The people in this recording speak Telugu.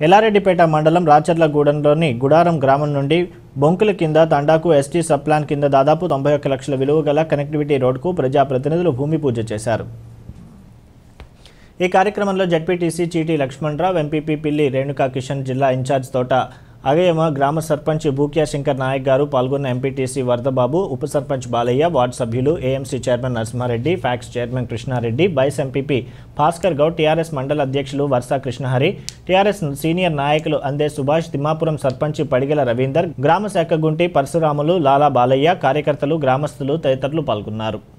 ఎల్లారెడ్డిపేట మండలం రాచర్లగూడెంలోని గుడారం గ్రామం నుండి బొంకుల కింద తండాకు ఎస్టీ సబ్ ప్లాన్ కింద దాదాపు తొంభై ఒక్క లక్షల విలువ గల కనెక్టివిటీ రోడ్కు ప్రజాప్రతినిధులు భూమి పూజ చేశారు ఈ కార్యక్రమంలో జడ్పీటీసీ చీటీ లక్ష్మణరావు ఎంపీపీ పిల్లి రేణుకా కిషన్ జిల్లా ఇన్ఛార్జ్ తోట అగయమ గ్రామ సర్పంచ్ బూక్యా శంకర్ నాయక్ గారు పాల్గొన్న ఎంపీటీసీ వరదబాబు ఉప సర్పంచ్ బాలయ్య వార్డు సభ్యులు AMC chairman Narasimha Reddy PACS chairman Krishna Reddy vice MPP Bhaskar Goud TRS మండల అధ్యక్షులు వర్షా కృష్ణహరి టీఆర్ఎస్ సీనియర్ నాయకులు అందే సుభాష్ తిమ్మాపురం సర్పంచ్ పడిగల రవీందర్ గ్రామ శాఖ గుంటి పరశురాములు లాలా బాలయ్య కార్యకర్తలు గ్రామస్తులు తదితరులు పాల్గొన్నారు